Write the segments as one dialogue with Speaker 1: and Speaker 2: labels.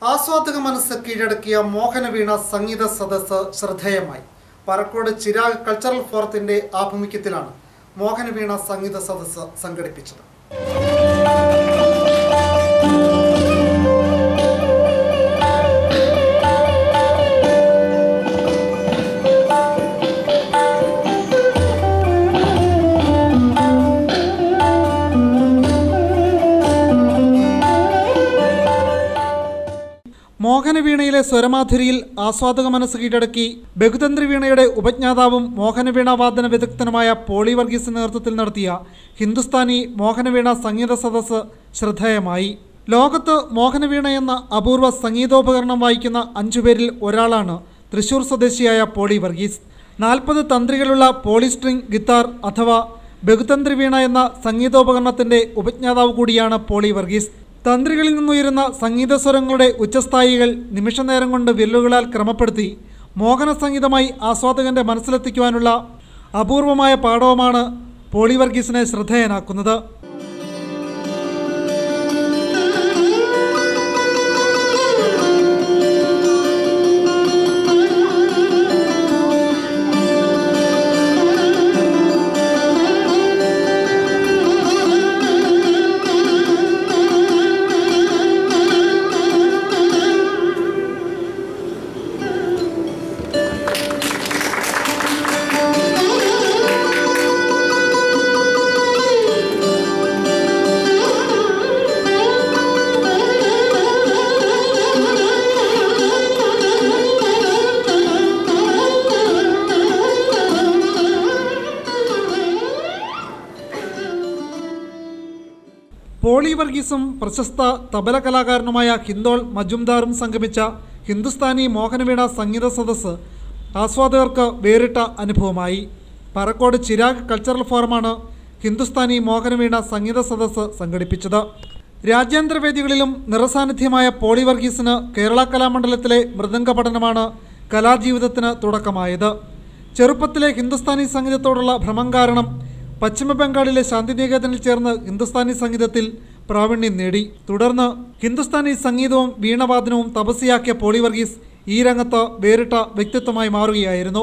Speaker 1: ആസ്വാദക മനസ്സ് കീഴടക്കിയ മോഹനവീണ സംഗീത സദസ്സ് ശ്രദ്ധേയമായി പറക്കോട് ചിരാഗ് കൾച്ചറൽ ഫോറത്തിന്റെ ആഭിമുഖ്യത്തിലാണ് മോഹനവീണ സംഗീത സദസ്സ് സംഘടിപ്പിച്ചത് മോഹനവീണയിലെ സ്വരമാധുരിയിൽ ആസ്വാദക മനസ്സ് കീഴടക്കി ബഹുതന്ത്രി വീണയുടെ ഉപജ്ഞാതാവും മോഹനവീണ വാദന വിദഗ്ധനുമായ പോളി വർഗീസിന്റെ നേതൃത്വത്തിൽ നടത്തിയ ഹിന്ദുസ്ഥാനി മോഹനവീണ സംഗീത സദസ്സ് ശ്രദ്ധേയമായി ലോകത്ത് മോഹനവീണ എന്ന അപൂർവ സംഗീതോപകരണം വായിക്കുന്ന അഞ്ചുപേരിൽ ഒരാളാണ് തൃശൂർ സ്വദേശിയായ പോളി വർഗീസ് നാൽപ്പത് തന്ത്രികളുള്ള പോളിസ്ട്രിംഗ് ഗിത്താർ അഥവാ ബഹുതന്ത്രി വീണ എന്ന സംഗീതോപകരണത്തിന്റെ ഉപജ്ഞാതാവ് കൂടിയാണ് പോളി വർഗീസ് തന്ത്രികളിൽ നിന്നുയരുന്ന സംഗീത സ്വരങ്ങളുടെ ഉച്ചസ്ഥായികൾ നിമിഷനേരം കൊണ്ട് വിരലുകളാൽ ക്രമപ്പെടുത്തി മോഹന സംഗീതമായി ആസ്വാദകന്റെ മനസ്സിലെത്തിക്കുവാനുള്ള അപൂർവമായ പാഠവുമാണ് പോളി വർഗീസിനെ ശ്രദ്ധേയനാക്കുന്നത് പോളി വർഗീസും പ്രശസ്ത തബല കലാകാരനുമായ ഹിന്ദോൾ മജുംദാറും സംഗമിച്ച ഹിന്ദുസ്ഥാനി മോഹനവീണ സംഗീത സദസ്സ് ആസ്വാദകർക്ക് വേറിട്ട അനുഭവമായി പറക്കോട് ചിരാഗ് കൾച്ചറൽ ഫോറമാണ് ഹിന്ദുസ്ഥാനി മോഹനവീണ സംഗീത സദസ്സ് സംഘടിപ്പിച്ചത് രാജ്യാന്തര വേദികളിലും നിറസാന്നിധ്യമായ പോളി വർഗീസിന് കേരള കലാമണ്ഡലത്തിലെ മൃദംഗ പഠനമാണ് കലാജീവിതത്തിന് തുടക്കമായത് ചെറുപ്പത്തിലെ ഹിന്ദുസ്ഥാനി സംഗീതത്തോടുള്ള ഭ്രമം കാരണം പശ്ചിമ ബംഗാളിലെ ശാന്തിനികേതനിൽ ചേർന്ന് ഹിന്ദുസ്ഥാനി സംഗീതത്തിൽ പ്രാവീണ്യം നേടി തുടർന്ന് ഹിന്ദുസ്ഥാനി സംഗീതവും വീണവാദനവും തപസ്യയാക്കിയ പോളി വർഗീസ് ഈ രംഗത്ത് വേറിട്ട വ്യക്തിത്വമായി മാറുകയായിരുന്നു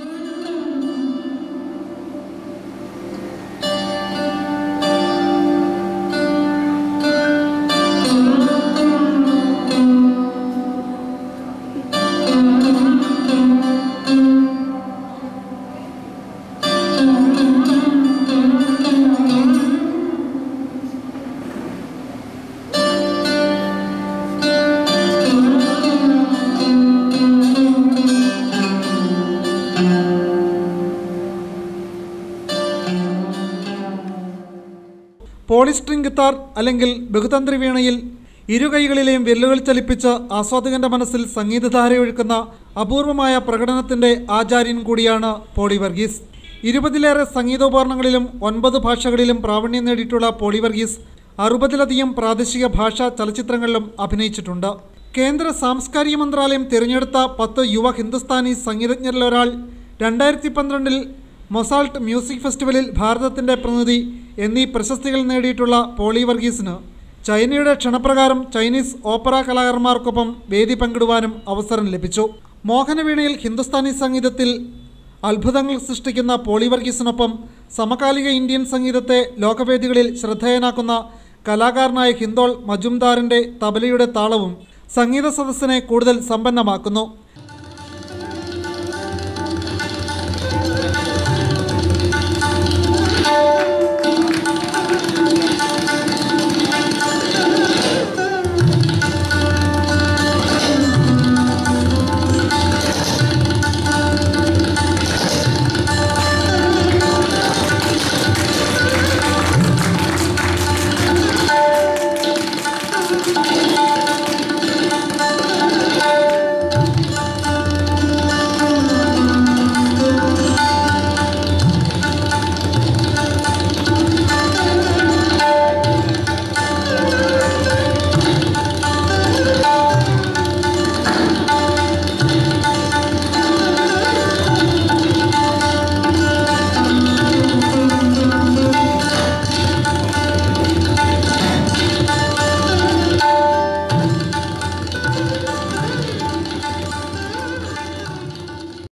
Speaker 1: പോളിസ്ട്രിംഗ് ഗിത്താർ അല്ലെങ്കിൽ ബഹുതന്ത്രി വീണയിൽ ഇരു കൈകളിലെയും വിരലുകൾ ചലിപ്പിച്ച് ആസ്വാദകന്റെ മനസ്സിൽ സംഗീതധാരയൊഴുക്കുന്ന അപൂർവമായ പ്രകടനത്തിന്റെ ആചാര്യൻ കൂടിയാണ് പോളി വർഗീസ് ഇരുപതിലേറെ സംഗീതോപകരണങ്ങളിലും ഒൻപത് ഭാഷകളിലും പ്രാവീണ്യം നേടിയിട്ടുള്ള പോളി വർഗീസ് അറുപതിലധികം പ്രാദേശിക ഭാഷാ ചലച്ചിത്രങ്ങളിലും അഭിനയിച്ചിട്ടുണ്ട് കേന്ദ്ര സാംസ്കാരിക മന്ത്രാലയം തിരഞ്ഞെടുത്ത പത്ത് യുവ ഹിന്ദുസ്ഥാനി സംഗീതജ്ഞരിൽ ഒരാൾ രണ്ടായിരത്തി പന്ത്രണ്ടിൽ മൊസാൾട്ട് മ്യൂസിക് ഫെസ്റ്റിവലിൽ ഭാരതത്തിൻ്റെ പ്രതിനിധി എന്നീ പ്രശസ്തികൾ നേടിയിട്ടുള്ള പോളി വർഗീസിന് ചൈനയുടെ ക്ഷണപ്രകാരം ചൈനീസ് ഓപ്പറ കലാകാരന്മാർക്കൊപ്പം വേദി പങ്കിടുവാനും അവസരം ലഭിച്ചു മോഹനവീണയിൽ ഹിന്ദുസ്ഥാനി സംഗീതത്തിൽ അത്ഭുതങ്ങൾ സൃഷ്ടിക്കുന്ന പോളി വർഗീസിനൊപ്പം സമകാലിക ഇന്ത്യൻ സംഗീതത്തെ ലോകവേദികളിൽ ശ്രദ്ധേയനാക്കുന്ന കലാകാരനായ ഹിന്ദോൾ മജുംദാറിൻ്റെ തബലയുടെ താളവും സംഗീത സദസ്സിനെ കൂടുതൽ സമ്പന്നമാക്കുന്നു